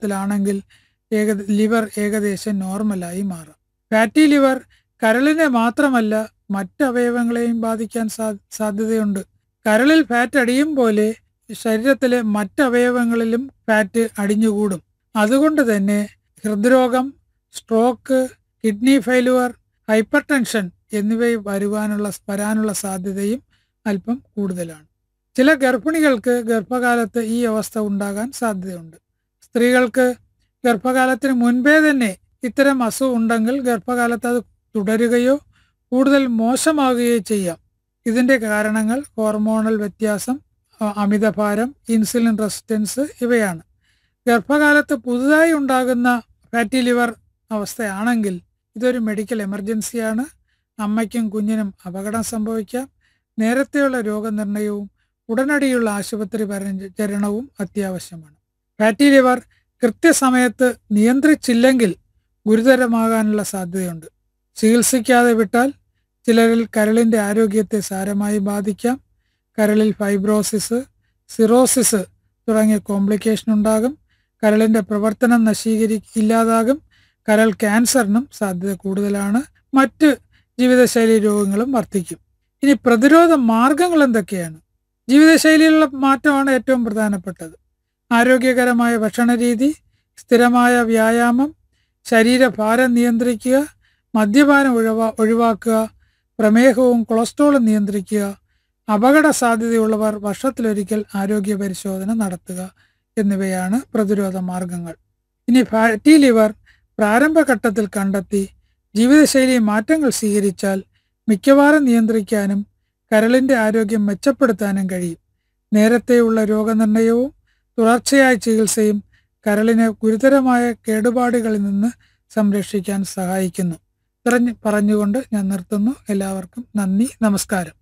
രൂപത്തിലാണെങ്കിൽ ഏക ലിവർ ഏകദേശം നോർമലായി മാറും ഫാറ്റി ലിവർ കരളിനെ മാത്രമല്ല മറ്റ് അവയവങ്ങളെയും ബാധിക്കാൻ സാ- സാധ്യതയുണ്ട് കരളിൽ ഫാറ്റ് അടിയും പോലെ ശരീരത്തിലെ മറ്റ് അവയവങ്ങളിലും ഫാറ്റ് അടിഞ്ഞുകൂടും അതുകൊണ്ട് തന്നെ ഹൃദ്രോഗം stroke kidney failure hypertension എന്നിവ വരുവാനുള്ള വരാനുള്ള സാധ്യതയും അല്പം കൂടുതലാണ് ചില ഗർഭിണികൾക്ക് ഗർഭകാലത്ത് ഈ അവസ്ഥ ഉണ്ടാകാൻ സാധ്യതയുണ്ട് സ്ത്രീകൾക്ക് ഗർഭകാലത്തിന് മുൻപേ തന്നെ ഇത്തരം അസുഖം ഉണ്ടെങ്കിൽ ഗർഭകാലത്ത് അത് തുടരുകയോ കൂടുതൽ മോശമാകുകയോ ചെയ്യാം ഇതിന്റെ കാരണങ്ങൾ ഹോർമോണൽ വ്യത്യാസം അ- അമിതഭാരം ഇൻസുലിൻ റെസിസ്റ്റൻസ് ഇവയാണ് ഗർഭകാലത്ത് പുതുതായി ഉണ്ടാകുന്ന ഫാറ്റി ലിവർ അവസ്ഥയാണെങ്കിൽ ഇതൊരു മെഡിക്കൽ എമർജൻസിയാണ് അമ്മയ്ക്കും കുഞ്ഞിനും അപകടം സംഭവിക്കാം നേരത്തെയുള്ള രോഗനിർണയവും ഉടനടിയുള്ള ആശുപത്രി പരിചരണവും അത്യാവശ്യമാണ് ഫാറ്റി ലിവർ കൃത്യസമയത്ത് നിയന്ത്രിച്ചില്ലെങ്കിൽ ഗുരുതരമാകാനുള്ള സാധ്യതയുണ്ട് ചികിത്സിക്കാതെ വിട്ടാൽ ചിലരിൽ കരളിൻ്റെ ആരോഗ്യത്തെ സാരമായി ബാധിക്കാം കരളിൽ ഫൈബ്രോസിസ് സിറോസിസ് തുടങ്ങിയ കോംപ്ലിക്കേഷൻ ഉണ്ടാകും കരളിൻ്റെ പ്രവർത്തനം നശീകരി ഇല്ലാതാകും കരൾ ക്യാൻസറിനും സാധ്യത കൂടുതലാണ് മറ്റ് ജീവിതശൈലി രോഗങ്ങളും വർദ്ധിക്കും ഇനി പ്രതിരോധ മാർഗങ്ങൾ എന്തൊക്കെയാണ് ജീവിതശൈലിയിലുള്ള മാറ്റമാണ് ഏറ്റവും പ്രധാനപ്പെട്ടത് ആരോഗ്യകരമായ ഭക്ഷണരീതി സ്ഥിരമായ വ്യായാമം ശരീരഭാരം നിയന്ത്രിക്കുക മദ്യപാനം ഒഴിവാ ഒഴിവാക്കുക പ്രമേഹവും കൊളസ്ട്രോളും നിയന്ത്രിക്കുക അപകട സാധ്യതയുള്ളവർ വർഷത്തിലൊരിക്കൽ ആരോഗ്യ പരിശോധന നടത്തുക എന്നിവയാണ് പ്രതിരോധ മാർഗങ്ങൾ ഇനി ഫാറ്റി ലിവർ പ്രാരംഭഘട്ടത്തിൽ കണ്ടെത്തി ജീവിതശൈലി മാറ്റങ്ങൾ സ്വീകരിച്ചാൽ മിക്കവാറും നിയന്ത്രിക്കാനും കരളിൻ്റെ ആരോഗ്യം മെച്ചപ്പെടുത്താനും കഴിയും നേരത്തെയുള്ള രോഗനിർണയവും തുടർച്ചയായ ചികിത്സയും കരളിനെ ഗുരുതരമായ കേടുപാടുകളിൽ നിന്ന് സംരക്ഷിക്കാൻ സഹായിക്കുന്നു ഇത്രഞ്ഞ് പറഞ്ഞുകൊണ്ട് ഞാൻ നിർത്തുന്നു എല്ലാവർക്കും നന്ദി നമസ്കാരം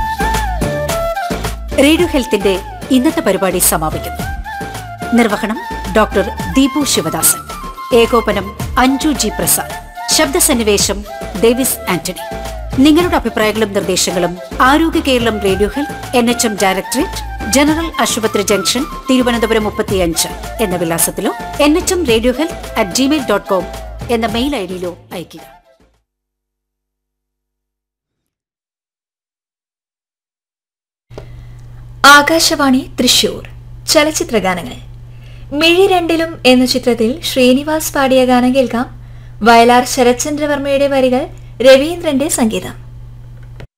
റേഡിയോ ഹെൽത്തിന്റെ ഇന്നത്തെ പരിപാടി സമാപിക്കുന്നു നിർവഹണം ഡോക്ടർ ദീപു ശിവദാസൻ ഏകോപനം അഞ്ജു ജി പ്രസാദ് ശബ്ദസന്നിവേശം ഡേവിസ് ആന്റണി നിങ്ങളുടെ അഭിപ്രായങ്ങളും നിർദ്ദേശങ്ങളും Arogya Keralam radio health N H M directorate general ആശുപത്രി ജംഗ്ഷൻ തിരുവനന്തപുരം മുപ്പത്തിയഞ്ച് എന്ന വിലാസത്തിലോ N H M radio health at Gmail dot com എന്ന മെയിൽ ഐ ഡിയിലോ അയയ്ക്കുക ആകാശവാണി തൃശൂർ ചലച്ചിത്ര ഗാനങ്ങൾ മിഴി രണ്ടിലും എന്ന ചിത്രത്തിൽ ശ്രീനിവാസ് പാടിയ ഗാനം കേൾക്കാം വയലാർ ശരത്ചന്ദ്രവർമ്മയുടെ വരികൾ രവീന്ദ്രന്റെ സംഗീതം